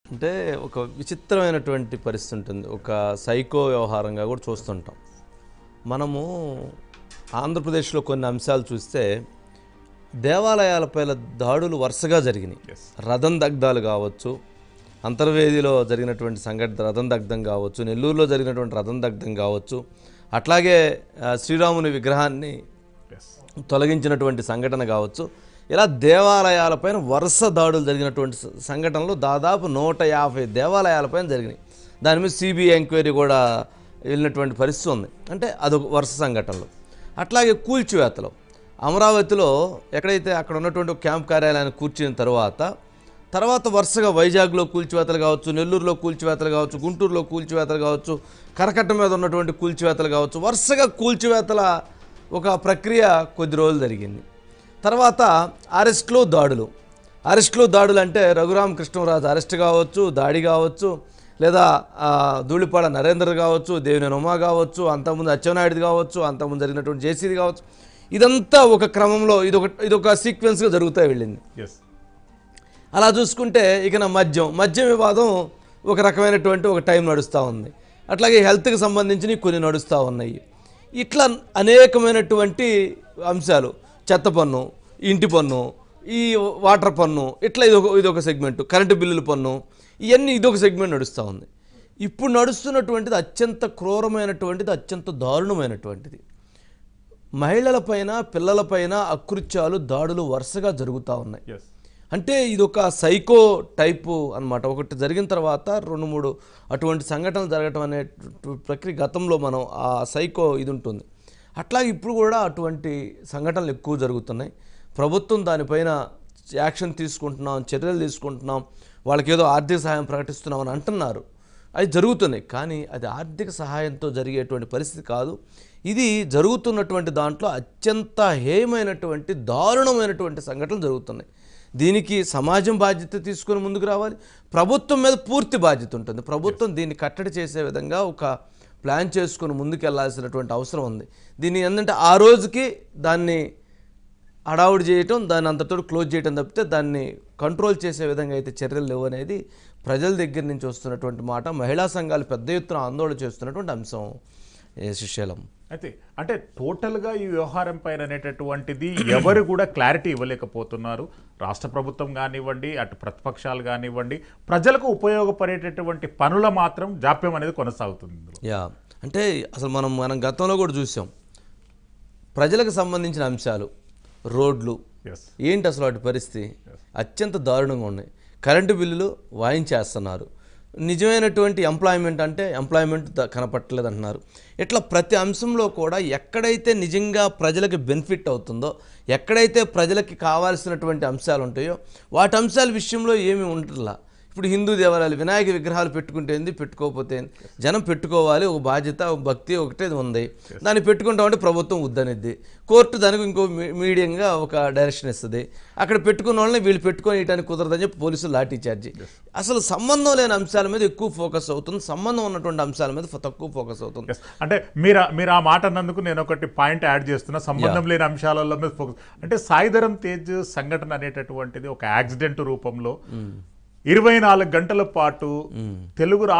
అంటే ఒక విచిత్రమైనటువంటి పరిస్థితి ఉంటుంది ఒక సైకో వ్యవహారంగా కూడా చూస్తుంటాం మనము ఆంధ్రప్రదేశ్లో కొన్ని అంశాలు చూస్తే దేవాలయాలపై దాడులు వరుసగా జరిగినాయి రథం దగ్ధాలు కావచ్చు అంతర్వేదిలో జరిగినటువంటి సంఘటన రథం దగ్ధం కావచ్చు నెల్లూరులో జరిగినటువంటి రథం దగ్ధం కావచ్చు అట్లాగే ఆ, శ్రీరాముని విగ్రహాన్ని తొలగించినటువంటి సంఘటన కావచ్చు ఇలా దేవాలయాలపైన వరుస దాడులు జరిగినటువంటి స- సంఘటనలు దాదాపు నూట యాభై దేవాలయాలపైన జరిగినాయి దాని మీద సిబిఐ ఎంక్వైరీ కూడా వెళ్ళినటువంటి పరిస్థితి ఉంది అంటే అదొక వరుస సంఘటనలు అట్లాగే కూల్చివేతలు అమరావతిలో ఎక్కడైతే అక్కడ ఉన్నటువంటి ఒక క్యాంప్ కార్యాలయాన్ని కూర్చిన తర్వాత తర్వాత వరుసగా వైజాగ్లో కూల్చివేతలు కావచ్చు నెల్లూరులో కూల్చివేతలు కావచ్చు గుంటూరులో కూల్చివేతలు కావచ్చు కరకట్ట మీద ఉన్నటువంటి కూల్చివేతలు కావచ్చు వరుసగా కూల్చివేతల ఒక ప్రక్రియ కొద్ది రోజులు జరిగింది తర్వాత అరెస్ట్లో దాడులు అరెస్ట్లో దాడులు అంటే రఘురామ కృష్ణరాజు అరెస్ట్ కావచ్చు దాడి కావచ్చు లేదా ఆ, ధూళిపాడ నరేందర్ కావచ్చు దేవినేని ఉమా కావచ్చు అంతకుముందు అచ్చెన్నాయుడు కావచ్చు అంతకుముందు జరిగినటువంటి జేసీది కావచ్చు ఇదంతా ఒక క్రమంలో ఇదొక ఇదొక సీక్వెన్స్గా జరుగుతూ వెళ్ళింది ఎస్ అలా చూసుకుంటే ఇక నా మద్యం మద్యం వివాదం ఒక రకమైనటువంటి ఒక టైం నడుస్తూ ఉంది అట్లాగే హెల్త్కి సంబంధించినవి కొన్ని నడుస్తూ ఉన్నాయి ఇట్లా అనేకమైనటువంటి అంశాలు చెత్త పన్ను ఇంటి పన్ను ఈ వాటర్ పన్ను ఇట్లా ఇదొక ఇదొక సెగ్మెంట్ కరెంటు బిల్లుల పన్ను ఇవన్నీ ఇదొక సెగ్మెంట్ నడుస్తూ ఉంది ఇప్పుడు నడుస్తున్నటువంటిది అత్యంత క్రూరమైనటువంటిది అత్యంత దారుణమైనటువంటిది మహిళలపైన పిల్లలపైన అకృత్యాలు దాడులు వరుసగా జరుగుతూ ఉన్నాయి ఎస్ అంటే ఇది ఒక సైకో టైపు అన్నమాట ఒకటి జరిగిన తర్వాత రెండు మూడు అటువంటి సంఘటనలు జరగటం అనే ప్రక్రియ గతంలో మనం ఆ సైకో ఇది ఉంటుంది అట్లాగే ఇప్పుడు కూడా అటువంటి సంఘటనలు ఎక్కువ జరుగుతున్నాయి ప్రభుత్వం దానిపైన యాక్షన్ తీసుకుంటున్నాం చర్యలు తీసుకుంటున్నాం వాళ్ళకి ఏదో ఆర్థిక సహాయం ప్రకటిస్తున్నాం అని అంటున్నారు అది జరుగుతున్నాయి కానీ అది ఆర్థిక సహాయంతో జరిగేటువంటి పరిస్థితి కాదు ఇది జరుగుతున్నటువంటి దాంట్లో అత్యంత హేయమైనటువంటి దారుణమైనటువంటి సంఘటనలు జరుగుతున్నాయి దీనికి సమాజం బాధ్యత తీసుకొని ముందుకు రావాలి ప్రభుత్వం మీద పూర్తి బాధ్యత ఉంటుంది ప్రభుత్వం దీన్ని కట్టడి చేసే విధంగా ఒక ప్లాన్ చేసుకొని ముందుకు వెళ్ళాల్సినటువంటి అవసరం ఉంది దీన్ని ఏంటంటే ఆ రోజుకి దాన్ని హడావుడి చేయటం దాన్ని అంతతో క్లోజ్ చేయటం తప్పితే దాన్ని కంట్రోల్ చేసే విధంగా అయితే చర్యలు లేవు అనేది ప్రజల దగ్గర నుంచి వస్తున్నటువంటి మాట మహిళా సంఘాలు పెద్ద ఎత్తున ఆందోళన చేస్తున్నటువంటి అంశం ఏ శిష్యలం అయితే అంటే టోటల్గా ఈ వ్యవహారం పైన అనేటటువంటిది ఎవరు కూడా క్లారిటీ ఇవ్వలేకపోతున్నారు రాష్ట్ర ప్రభుత్వం కానివ్వండి అటు ప్రతిపక్షాలు కానివ్వండి ప్రజలకు ఉపయోగపడేటటువంటి పనుల మాత్రం జాప్యం అనేది కొనసాగుతుంది ఇందులో యా అంటే అసలు మనం మనం గతంలో కూడా చూసాం ప్రజలకు సంబంధించిన అంశాలు రోడ్లు ఎస్ ఏంటి అసలు వాటి పరిస్థితి అత్యంత దారుణంగా ఉన్నాయి కరెంటు బిల్లులు వాయించేస్తున్నారు నిజమైనటువంటి ఎంప్లాయ్మెంట్ అంటే ఎంప్లాయ్మెంట్ ద- కనపట్టలేదు అంటున్నారు ఇట్లా ప్రతి అంశంలో కూడా ఎక్కడైతే నిజంగా ప్రజలకు బెనిఫిట్ అవుతుందో ఎక్కడైతే ప్రజలకి కావాల్సినటువంటి అంశాలు ఉంటాయో వాటి అంశాల విషయంలో ఏమీ ఉండట్లా ఇప్పుడు హిందూ దేవాలయాలు వినాయక విగ్రహాలు పెట్టుకుంటే ఏంది పెట్టుకోకపోతే ఏంది? జనం పెట్టుకోవాలి ఒక బాధ్యత ఒక భక్తి ఒకటే ఉంది దాన్ని పెట్టుకుంటామంటే ప్రభుత్వం వద్దనిద్ది కోర్టు దానికి ఇంకో మీ- మీడియంగా ఒక డైరెక్షన్ ఇస్తుంది అక్కడ పెట్టుకున్న వాళ్ళని వీళ్ళు పెట్టుకొని ఇయటానికి కుదరదని చెప్పి పోలీసులు లాఠీ చార్జీ అసలు సంబంధం లేని అంశాల మీద ఎక్కువ ఫోకస్ అవుతుంది సంబంధం ఉన్నటువంటి అంశాల మీద ఫ- తక్కువ ఫోకస్ అవుతుంది Yes. అంటే మీరు మీరు ఆ మాట అన్నందుకు నేను ఒకటి పాయింట్ యాడ్ చేస్తున్నా సంబంధం లేని అంశాలలో మీద ఫోకస్ అంటే సాయిధరం తేజ్ సంఘటన అనేటటువంటిది ఒక యాక్సిడెంట్ రూపంలో ఇరవై నాలుగు గంటల పాటు తెలుగు